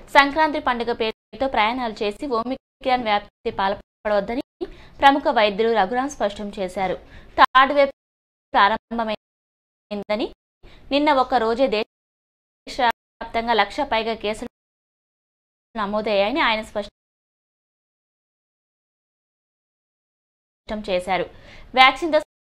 సంక్రాంతి పండుగ పేరుతో ప్రయాణాలు చేసి ఓమిక్రాన్ వ్యాప్తి పాల్పడవద్దని ప్రముఖ వైద్యులు రఘురాం స్పష్టం చేశారు థర్డ్ వేవ్ ప్రారంభమైందని నిన్న ఒక్క రోజే దేశవ్యాప్తంగా లక్ష పైగా కేసులు నమోదయ్యాయని ఆయన స్పష్టం చేశారు వ్యాక్సిన్తో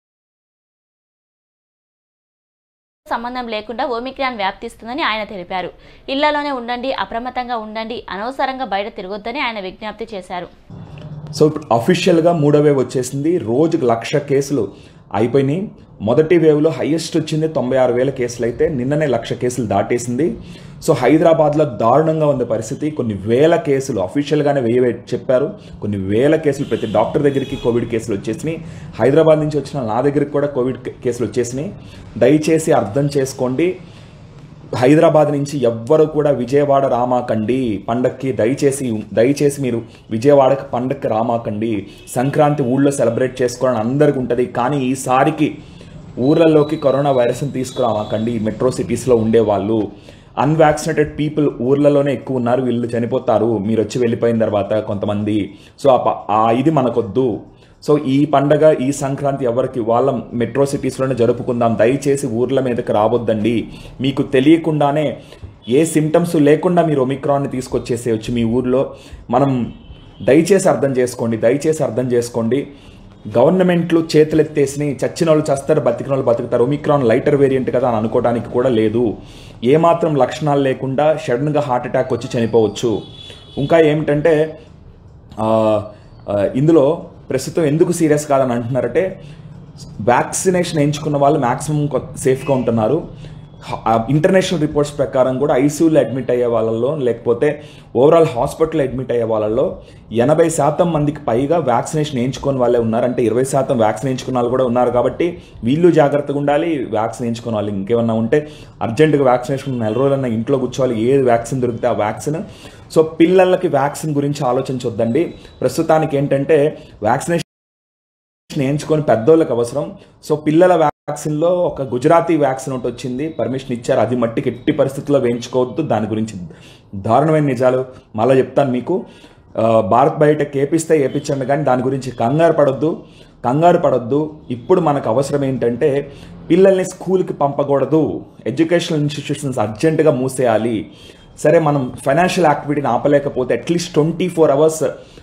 సంబంధం లేకుండా ఓమిక్రాన్ వ్యాప్తిస్తుందని ఆయన తెలిపారు ఇళ్లలోనే ఉండండి అప్రమత్తంగా ఉండండి అనవసరంగా బయట తిరగొద్దని ఆయన విజ్ఞప్తి చేశారు సో ఇప్పుడు అఫీషియల్గా మూడో వేవ్ వచ్చేసింది రోజుకు లక్ష కేసులు అయిపోయినాయి మొదటి వేవ్లో హైయెస్ట్ వచ్చింది తొంభై ఆరు వేల కేసులు అయితే నిన్ననే లక్ష కేసులు దాటేసింది సో హైదరాబాద్లో దారుణంగా ఉంది పరిస్థితి కొన్ని వేల కేసులు అఫీషియల్గానే వెయ్యి వే- చెప్పారు కొన్ని వేల కేసులు ప్రతి డాక్టర్ దగ్గరికి కోవిడ్ కేసులు వచ్చేసినాయి హైదరాబాద్ నుంచి వచ్చిన నా దగ్గరికి కూడా కోవిడ్ కే- కేసులు వచ్చేసినాయి దయచేసి అర్థం చేసుకోండి హైదరాబాద్ నుంచి ఎవ్వరు కూడా విజయవాడ రామాకండి పండక్కి దయచేసి దయచేసి మీరు విజయవాడకి పండక్కి రామాకండి సంక్రాంతి ఊళ్ళో సెలబ్రేట్ చేసుకోవాలని అందరికి ఉంటుంది కానీ ఈసారికి ఊర్లలోకి కరోనా వైరస్ని తీసుకురామాకండి మెట్రో సిటీస్లో ఉండేవాళ్ళు అన్వాక్సినేటెడ్ పీపుల్ ఊర్లలోనే ఎక్కువ ఉన్నారు వీళ్ళు చనిపోతారు మీరు వచ్చి వెళ్ళిపోయిన తర్వాత కొంతమంది సో ఆ ప- ఆ ఇది మనకొద్దు సో ఈ పండగ ఈ సంక్రాంతి ఎవరికి వాళ్ళ మెట్రో సిటీస్లోనే జరుపుకుందాం దయచేసి ఊర్ల మీదకి రావద్దండి మీకు తెలియకుండానే ఏ సిమ్టమ్స్ లేకుండా మీరు ఒమిక్రాన్ని తీసుకొచ్చేసేయచ్చు మీ ఊర్లో మనం దయచేసి అర్థం చేసుకోండి దయచేసి అర్థం చేసుకోండి గవర్నమెంట్లు చేతులెత్తేసి చచ్చిన వాళ్ళు చస్తారు బతికిన వాళ్ళు బతుకుతారు ఒమిక్రాన్ లైటర్ వేరియంట్ కదా అని అనుకోవడానికి కూడా లేదు ఏమాత్రం లక్షణాలు లేకుండా సడన్గా హార్ట్ అటాక్ వచ్చి చనిపోవచ్చు ఇంకా ఏమిటంటే ఆ, ఆ, ఇందులో ప్రస్తుతం ఎందుకు సీరియస్ కాదని అంటున్నారంటే వ్యాక్సినేషన్ ఎంచుకున్న వాళ్ళు మ్యాక్సిమం సేఫ్గా ఉంటున్నారు ఇంటర్నేషనల్ రిపోర్ట్స్ ప్రకారం కూడా ఐసీయూలో అడ్మిట్ అయ్యే వాళ్ళలో లేకపోతే ఓవరాల్ హాస్పిటల్ అడ్మిట్ అయ్యే వాళ్ళలో ఎనభై శాతం మందికి పైగా వ్యాక్సినేషన్ వేయించుకొని వాళ్ళే ఉన్నారు అంటే ఇరవై శాతం వ్యాక్సిన్ వేయించుకున్న వాళ్ళు కూడా ఉన్నారు కాబట్టి వీళ్ళు జాగ్రత్తగా ఉండాలి వ్యాక్సిన్ వేయించుకున్న వాళ్ళు ఇంకేమన్నా ఉంటే అర్జెంటుగా వ్యాక్సినేషన్ నెల రోజులన్నా ఇంట్లో కూర్చోవాలి ఏ వ్యాక్సిన్ దొరికితే ఆ వ్యాక్సిన్ సో పిల్లలకి వ్యాక్సిన్ గురించి ఆలోచించొద్దండి ప్రస్తుతానికి ఏంటంటే వ్యాక్సినేషన్ వేయించుకొని పెద్దోళ్ళకి అవసరం సో పిల్లల వ్యాక్సిన్లో ఒక గుజరాతీ వ్యాక్సిన్ ఒకటి వచ్చింది పర్మిషన్ ఇచ్చారు అది మట్టికి ఎట్టి పరిస్థితుల్లో వేయించుకోవద్దు దాని గురించి దారుణమైన నిజాలు మళ్ళీ చెప్తాను మీకు ఆ, భారత్ బయట కేపిస్తే ఏపించండి కానీ దాని గురించి కంగారు పడొద్దు కంగారు పడొద్దు ఇప్పుడు మనకు అవసరం ఏంటంటే పిల్లల్ని స్కూల్కి పంపకూడదు ఎడ్యుకేషనల్ ఇన్స్టిట్యూషన్స్ అర్జెంటుగా మూసేయాలి సరే మనం ఫైనాన్షియల్ యాక్టివిటీని ఆపలేకపోతే అట్లీస్ట్ ట్వంటీ ఫోర్ అవర్స్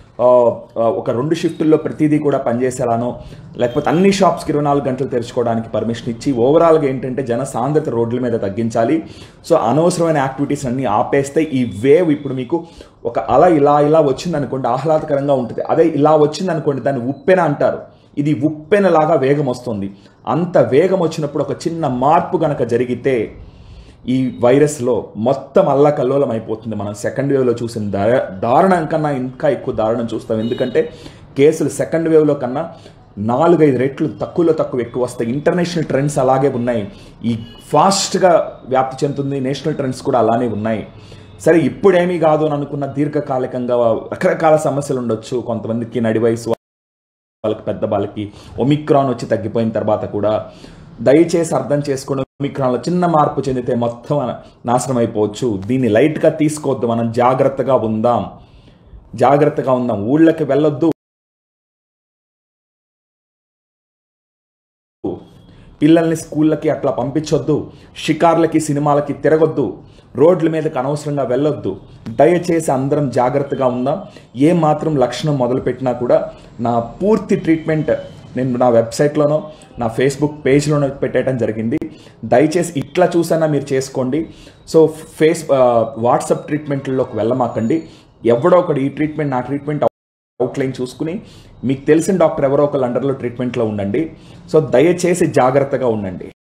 ఒక రెండు షిఫ్టుల్లో ప్రతిదీ కూడా పనిచేసేలానో లేకపోతే అన్ని షాప్స్కి ఇరవై నాలుగు గంటలు తెరుచుకోవడానికి పర్మిషన్ ఇచ్చి ఓవరాల్గా ఏంటంటే జన సాంద్రత రోడ్ల మీద తగ్గించాలి సో అనవసరమైన యాక్టివిటీస్ అన్ని ఆపేస్తే ఈ వేవ్ ఇప్పుడు మీకు ఒక అల ఇలా ఇలా వచ్చింది అనుకోండి ఆహ్లాదకరంగా ఉంటుంది అదే ఇలా వచ్చింది అనుకోండి దాన్ని ఉప్పెన అంటారు ఇది ఉప్పెనలాగా వేగం వస్తుంది అంత వేగం వచ్చినప్పుడు ఒక చిన్న మార్పు గనక జరిగితే ఈ వైరస్లో మొత్తం అల్లకల్లోలం అయిపోతుంది మనం సెకండ్ వేవ్లో చూసిన దార దారుణం కన్నా ఇంకా ఎక్కువ దారుణం చూస్తాం ఎందుకంటే కేసులు సెకండ్ వేవ్లో కన్నా నాలుగైదు రెట్లు తక్కువలో తక్కువ ఎక్కువ వస్తాయి ఇంటర్నేషనల్ ట్రెండ్స్ అలాగే ఉన్నాయి ఈ ఫాస్ట్గా వ్యాప్తి చెందుతుంది నేషనల్ ట్రెండ్స్ కూడా అలానే ఉన్నాయి సరే ఇప్పుడేమీ కాదు అని అనుకున్న దీర్ఘకాలికంగా రకరకాల సమస్యలు ఉండొచ్చు కొంతమందికి నడి వయసు వాళ్ళకి పెద్ద వాళ్ళకి ఒమిక్రాన్ వచ్చి తగ్గిపోయిన తర్వాత కూడా దయచేసి అర్థం చేసుకుని ఒమిక్రాన్లో చిన్న మార్పు చెందితే మొత్తం నాశనం అయిపోవచ్చు దీన్ని లైట్గా తీసుకోవద్దు మనం జాగ్రత్తగా ఉందాం జాగ్రత్తగా ఉందాం ఊళ్ళకి వెళ్ళొద్దు పిల్లల్ని స్కూళ్ళకి అట్లా పంపించొద్దు షికార్లకి సినిమాలకి తిరగొద్దు రోడ్ల మీదకి అనవసరంగా వెళ్ళొద్దు దయచేసి అందరం జాగ్రత్తగా ఉందాం ఏ మాత్రం లక్షణం మొదలుపెట్టినా కూడా నా పూర్తి ట్రీట్మెంట్ నేను నా వెబ్సైట్లోనో నా ఫేస్బుక్ పేజ్లోనో పెట్టేయడం జరిగింది దయచేసి ఇట్లా చూసైనా మీరు చేసుకోండి సో ఫేస్ వాట్సాప్ ట్రీట్మెంట్లలోకి వెళ్ళమాకండి ఎవడో ఒకడు ఈ ట్రీట్మెంట్ నా ట్రీట్మెంట్ అవుట్లైన్ చూసుకుని మీకు తెలిసిన డాక్టర్ ఎవరో ఒకళ్ళు అండర్లో ట్రీట్మెంట్లో ఉండండి సో దయచేసి జాగ్రత్తగా ఉండండి